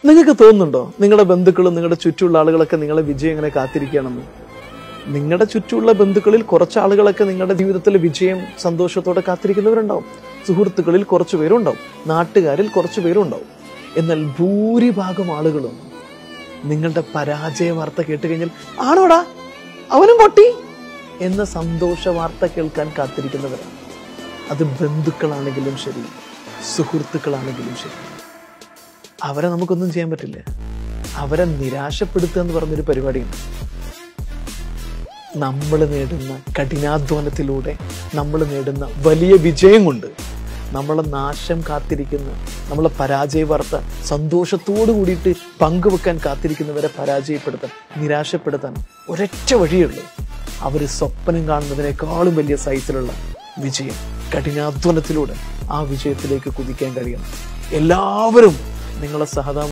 നിങ്ങൾക്ക് തോന്നുന്നുണ്ടോ നിങ്ങളുടെ ബന്ധുക്കളും നിങ്ങളുടെ ചുറ്റുമുള്ള ആളുകളൊക്കെ നിങ്ങളെ വിജയം ഇങ്ങനെ കാത്തിരിക്കുകയാണെന്ന് നിങ്ങളുടെ ചുറ്റുമുള്ള ബന്ധുക്കളിൽ കുറച്ച് ആളുകളൊക്കെ നിങ്ങളുടെ ജീവിതത്തിൽ വിജയം സന്തോഷത്തോടെ കാത്തിരിക്കുന്നവരുണ്ടാവും സുഹൃത്തുക്കളിൽ കുറച്ച് പേരുണ്ടാവും നാട്ടുകാരിൽ കുറച്ച് പേരുണ്ടാവും എന്നാൽ ഭൂരിഭാഗം ആളുകളും നിങ്ങളുടെ പരാജയ വാർത്ത കേട്ട് കഴിഞ്ഞാൽ ആണോടാ അവനും പൊട്ടി എന്ന സന്തോഷ വാർത്ത കേൾക്കാൻ കാത്തിരിക്കുന്നവരാണ് അത് ബന്ധുക്കളാണെങ്കിലും ശരി സുഹൃത്തുക്കളാണെങ്കിലും ശരി അവരെ നമുക്കൊന്നും ചെയ്യാൻ പറ്റില്ല അവരെ നിരാശപ്പെടുത്തുക എന്ന് പറഞ്ഞൊരു പരിപാടിയുണ്ട് നമ്മൾ നേടുന്ന കഠിനാധ്വാനത്തിലൂടെ നമ്മൾ നേടുന്ന വലിയ വിജയം കൊണ്ട് നമ്മളെ നാശം കാത്തിരിക്കുന്ന നമ്മളെ പരാജയ വാർത്ത സന്തോഷത്തോടു കൂടിയിട്ട് പങ്കുവെക്കാൻ കാത്തിരിക്കുന്നവരെ പരാജയപ്പെടുത്താൻ നിരാശപ്പെടുത്താൻ ഒരൊറ്റ വഴിയുള്ളൂ അവർ സ്വപ്നം കാണുന്നതിനേക്കാളും വലിയ സൈസിലുള്ള വിജയം കഠിനാധ്വാനത്തിലൂടെ ആ വിജയത്തിലേക്ക് കുതിക്കാൻ കഴിയണം എല്ലാവരും നിങ്ങളെ സഹതാ